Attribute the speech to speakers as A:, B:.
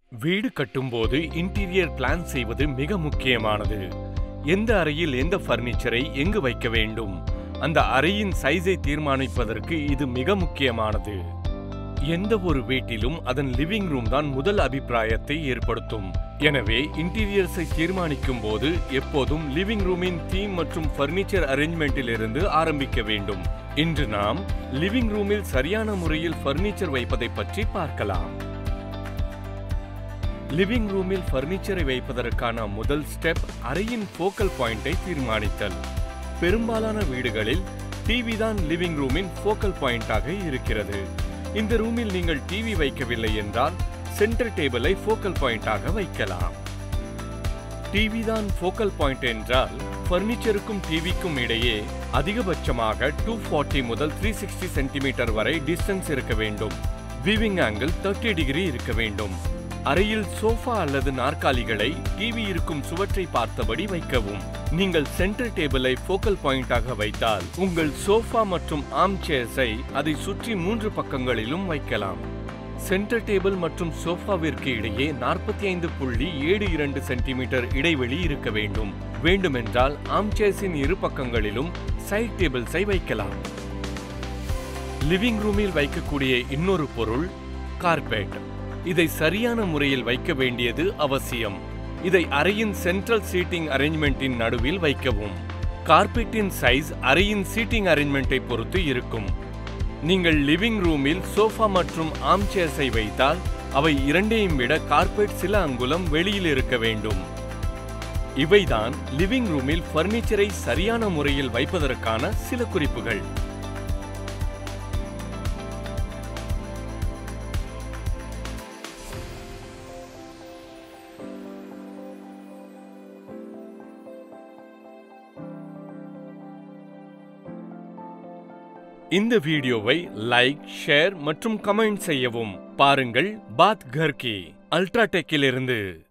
A: வீடு கட்டும்போது interior plan செய்வது மிக முக்கியமானது எந்த அறையில் எந்த ஃபர்னிச்சரை எங்கு வைக்க வேண்டும் அந்த அறையின் சைஸை தீர்மானிப்பதற்கு இது மிக முக்கியமானது எந்த ஒரு வீட்டிலும் அதன் லிவிங் ரூம் தான் முதல் அபிப்பிராயத்தை ஏற்படுத்தும் எனவே இன்டீரியர்ஸை தீர்மானிக்கும் போது எப்போதும் லிவிங் ரூமின் தீம் மற்றும் ஃபர்னிச்சர் அரேஞ்ச்மெண்டில் இருந்து ஆரம்பிக்க வேண்டும் இன்று நாம் லிவிங் ரூமில் சரியான முறையில் ஃபர்னிச்சர் வைப்பதை பற்றி பார்க்கலாம் லிவிங் ரூமில் ஃபர்னிச்சரை வைப்பதற்கான முதல் ஸ்டெப் அறையின் ஃபோக்கல் பாயிண்டை தீர்மானித்தல் பெரும்பாலான வீடுகளில் டிவி தான் லிவிங் ரூமின் ஃபோக்கல் பாயிண்டாக இருக்கிறது இந்த ரூமில் நீங்கள் டிவி வைக்கவில்லை என்றால் சென்டர் டேபிளை ஃபோக்கல் பாயிண்டாக வைக்கலாம் டிவி தான் ஃபோக்கல் பாயிண்ட் என்றால் ஃபர்னிச்சருக்கும் டிவிக்கும் இடையே அதிகபட்சமாக டூ ஃபார்ட்டி முதல் த்ரீ சிக்ஸ்டி சென்டிமீட்டர் வரை டிஸ்டன்ஸ் இருக்க வேண்டும் விவிங் ஆங்கிள் தேர்ட்டி டிகிரி இருக்க வேண்டும் அறையில் சோஃபா அல்லது நாற்காலிகளை டிவி இருக்கும் சுவற்றை பார்த்தபடி வைக்கவும் நீங்கள் சென்டர் டேபிளை ஃபோக்கல் பாயிண்டாக வைத்தால் உங்கள் சோஃபா மற்றும் ஆர்ம் சேர்ஸை அதை சுற்றி மூன்று பக்கங்களிலும் வைக்கலாம் சென்டர் டேபிள் மற்றும் சோஃபாவிற்கு இடையே நாற்பத்தி ஐந்து புள்ளி ஏழு இரண்டு சென்டிமீட்டர் இடைவெளி இருக்க வேண்டும் வேண்டுமென்றால் ஆர்ம் சேர்ஸின் இரு பக்கங்களிலும் சைட் டேபிள்ஸை வைக்கலாம் லிவிங் ரூமில் வைக்கக்கூடிய இன்னொரு பொருள் கார்பெட் இதை சரியான முறையில் வைக்க வேண்டியது அவசியம் இதை அறையின் சென்ட்ரல் சீட்டிங் அரேஞ்ச்மெண்டின் நடுவில் வைக்கவும் கார்பெட்டின் சைஸ் அறையின் சீட்டிங் அரேஞ்ச்மெண்டை பொறுத்து இருக்கும் நீங்கள் லிவிங் ரூமில் சோஃபா மற்றும் ஆர்ம் சேர்ஸை வைத்தால் அவை இரண்டையும் விட கார்பெட் சில அங்குலம் வெளியில் இருக்க வேண்டும் இவைதான் லிவிங் ரூமில் ஃபர்னிச்சரை சரியான முறையில் வைப்பதற்கான சில குறிப்புகள் இந்த வீடியோவை லைக் ஷேர் மற்றும் கமெண்ட் செய்யவும் பாருங்கள் பாத் கர்கி அல்ட்ராடெக்கிலிருந்து